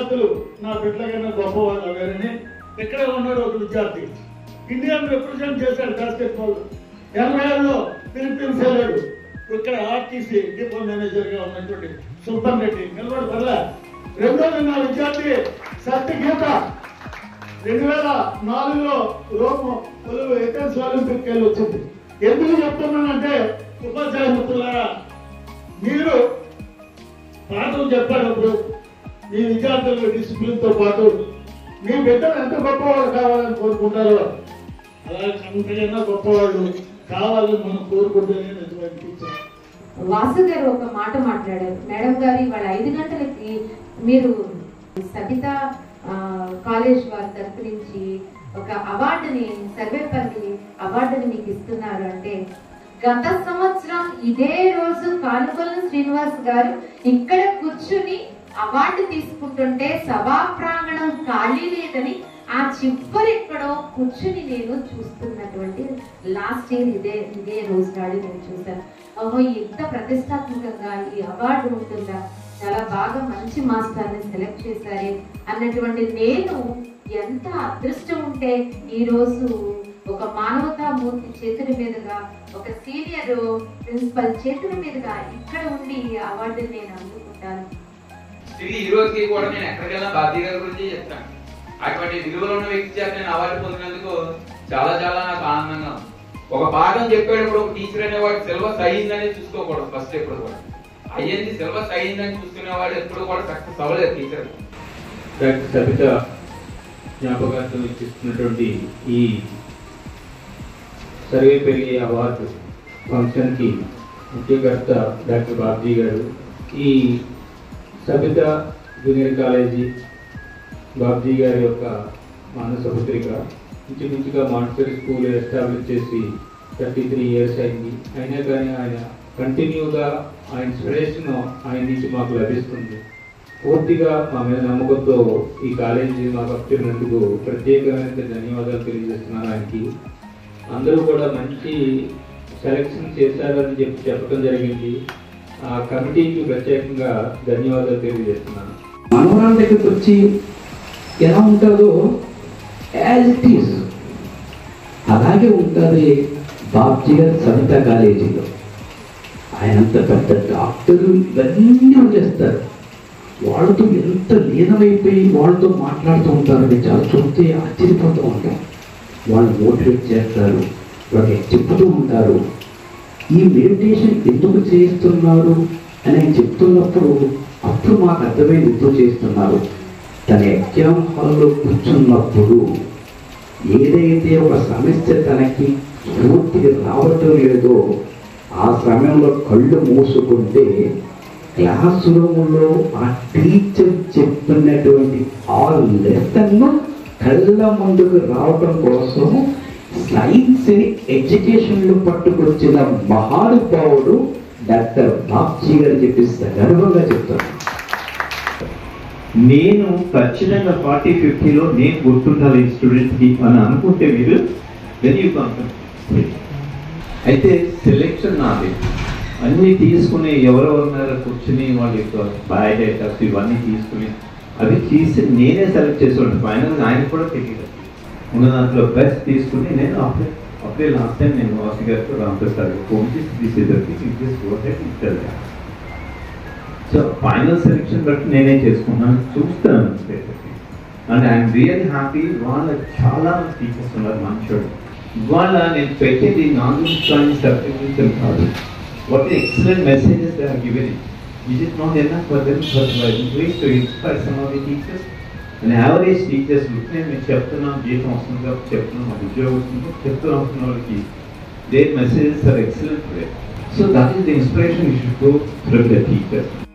విద్యార్థులు నా బిడ్డలకైనా గొప్పవాళ్ళు అవేరని ఇక్కడే ఉన్నాడు ఒక విద్యార్థి ఇండియాను రిప్రజెంట్ చేశాడు బాస్కెట్ బాల్ ఎనభై ఆరులో ఫిలిప్పీన్స్ వెళ్ళాడు ఇక్కడ ఆర్టీసీ డిపో మేనేజర్ గా ఉన్నటువంటి సుల్తాన్ రెడ్డి నిలబడి పర్లే రెండోది నా విద్యార్థి సత్యగీత రెండు వేల నాలుగులో రోమ్ ఎథెన్స్ ఒలింపిక్ వెళ్ళి వచ్చింది ఎందుకు చెప్తున్నానంటే ఉపాధ్యాయ మిత్రులారా మీరు పాఠం చెప్పేటప్పుడు మీ విద్యార్థులకు డిసిప్లిన్ తో పాటు మీ బిడ్డలు ఎంత గొప్పవాళ్ళు కావాలని కోరుకుంటారో అలా అంతకన్నా గొప్పవాళ్ళు కావాలని మనం కోరుకుంటేనే నిజమైన టీచర్ వాసు గారు ఒక మాట మాట్లాడారు మేడం గారు ఇవాళ ఐదు గంటలకి మీరు సబిత ఆ, కాలేజ్ వారి తరపు నుంచి ఒక అవార్డుని సర్వేపల్లి అవార్డుని మీకు ఇస్తున్నారు అంటే గత సంవత్సరం ఇదే రోజు కానుకొల శ్రీనివాస్ గారు ఇక్కడ కూర్చుని అవార్డు తీసుకుంటుంటే సభా ప్రాంగణం ఖాళీ లేదని ఆ చివరెక్కడో కూర్చుని నేను చూస్తున్నటువంటి లాస్ట్ ఇయర్ ఇదే ఇదే రోజు నాడు నేను చూశాను ఓహో ఇంత ప్రతిష్టాత్మకంగా ఈ అవార్డు ఉంటుందా చాలా బాగా మంచి మాస్టర్ని సెలెక్ట్ చేశారే అన్నటువంటి నేను ఎంత అదృష్టం ఉంటే ఈ రోజు ఒక మానవతామూర్తి చేతుల మీదుగా ఒక సీనియర్ ప్రిన్సిపల్ చేతుల మీదుగా ఇక్కడ ఉండి ఈ అవార్డుని నేను అందుకుంటాను ఇది ఈ రోజుకి కూడా నేను ఎక్కడికైనా బాధ్య గారి గురించి చెప్తాను అటువంటి విలువలు ఉన్న వ్యక్తి చేత నేను అవార్డు పొందినందుకు చాలా చాలా నాకు ఆనందంగా ఉంది ఒక పాఠం చెప్పేటప్పుడు ఒక టీచర్ అనేవాడు సిలబస్ అయ్యిందని చూసుకోకూడదు ఫస్ట్ ఎప్పుడు కూడా అయ్యింది సిలబస్ అయ్యిందని చూసుకునేవాడు ఎప్పుడు కూడా సక్సెస్ అవ్వలేదు టీచర్ డాక్టర్ సబిత జ్ఞాపకార్థం ఇచ్చిస్తున్నటువంటి ఈ సర్వేపల్లి అవార్డు ఫంక్షన్కి ముఖ్యకర్త డాక్టర్ బాబ్జీ గారు ఈ సబిత జూనియర్ కాలేజీ బాబ్జీ గారి యొక్క మానస పత్రిక ఇంచుమించుగా మాన్సరీ స్కూల్ ఎస్టాబ్లిష్ చేసి థర్టీ త్రీ ఇయర్స్ అయింది అయినా కానీ ఆయన కంటిన్యూగా ఆ ఇన్స్పిరేషన్ ఆయన నుంచి మాకు లభిస్తుంది పూర్తిగా మా మీద నమ్మకంతో ఈ కాలేజీ మాకు అప్పినందుకు ప్రత్యేకమైన ధన్యవాదాలు తెలియజేస్తున్నాను ఆయనకి అందరూ కూడా మంచి సెలెక్షన్ చేశారని చెప్పి చెప్పడం జరిగింది ఆ కమిటీకి ప్రత్యేకంగా ధన్యవాదాలు తెలియజేస్తున్నాను మనవరాల దగ్గరికి వచ్చి ఎలా ఉంటుందో యాజ్ ఇట్ ఈస్ అలాగే ఉంటుంది బాబ్జీ గారు సవిత కాలేజీలో ఆయన అంత పెద్ద డాక్టర్లు ఇవన్నీ వదిలేస్తారు వాళ్ళతో ఎంత లీనమైపోయి వాళ్ళతో మాట్లాడుతూ ఉంటారు నేను చాలా చూస్తే ఆశ్చర్యపోతూ ఉంటాం వాళ్ళు మోటివేట్ చేస్తారు వాళ్ళకి చెప్తూ ఉంటారు ఈ మెడిటేషన్ ఎందుకు చేస్తున్నారు అని ఆయన చెప్తున్నప్పుడు అప్పుడు మాకు అర్థమైంది ఎందుకు చేస్తున్నారు తన ఎగ్జామ్ హాల్లో కూర్చున్నప్పుడు ఏదైతే ఒక సమస్య తనకి పూర్తిగా రావటం లేదో ఆ సమయంలో కళ్ళు మూసుకుంటే క్లాస్ రూమ్లో ఆ టీచర్ చెప్తున్నటువంటి ఆ లెసన్ కళ్ళ ముందుకు రావటం కోసం సైన్స్ ఎడ్యుకేషన్లో పట్టుకొచ్చిన మహానుభావుడు డాక్టర్ బాబ్జీ గారు చెప్పి గర్వంగా చెప్తారు నేను ఖచ్చితంగా ఫార్టీ ఫిఫ్టీలో నేను గుర్తుండాలి ఈ స్టూడెంట్కి అని అనుకుంటే మీరు వెన్ యూ అయితే సెలెక్షన్ నాది అన్నీ తీసుకుని ఎవరెవరు ఉన్నారో కూర్చుని వాళ్ళ యొక్క బయోడేటాస్ ఇవన్నీ తీసుకుని అవి తీసి నేనే సెలెక్ట్ చేసేవాడిని ఫైనల్ ఆయన కూడా తెలియదు ఉన్న దాంట్లో బెస్ట్ తీసుకుని నేను అప్పుడే అప్పుడే లాస్ట్ టైం నేను వాసి గారితో రామప్రసాద్ ఫోన్ చేసి తీసేదరికి ఇంట్రెస్ట్ ఓటే ఇచ్చారు సో ఫైనల్ సెలెక్షన్ బట్టి నేనే చేసుకున్నాను చూస్తాను అండ్ ఐఎమ్ రియల్లీ హ్యాపీ వాళ్ళ చాలా టీచర్స్ ఉన్నారు మంచోడు ఇవాళ నేను పెట్టేది నాన్ కానీ సర్టిఫికేషన్ కాదు what excellent messages they are given it is not enough for them for please to inspire some of the teachers and average teachers నేను మేము చెప్తున్నాం జీతం వస్తుంది కాబట్టి చెప్తున్నాం మాకు ఉద్యోగం వస్తుంది చెప్తున్నాం వస్తున్న వాళ్ళకి their messages are excellent today. So that is the inspiration you should go from the teachers.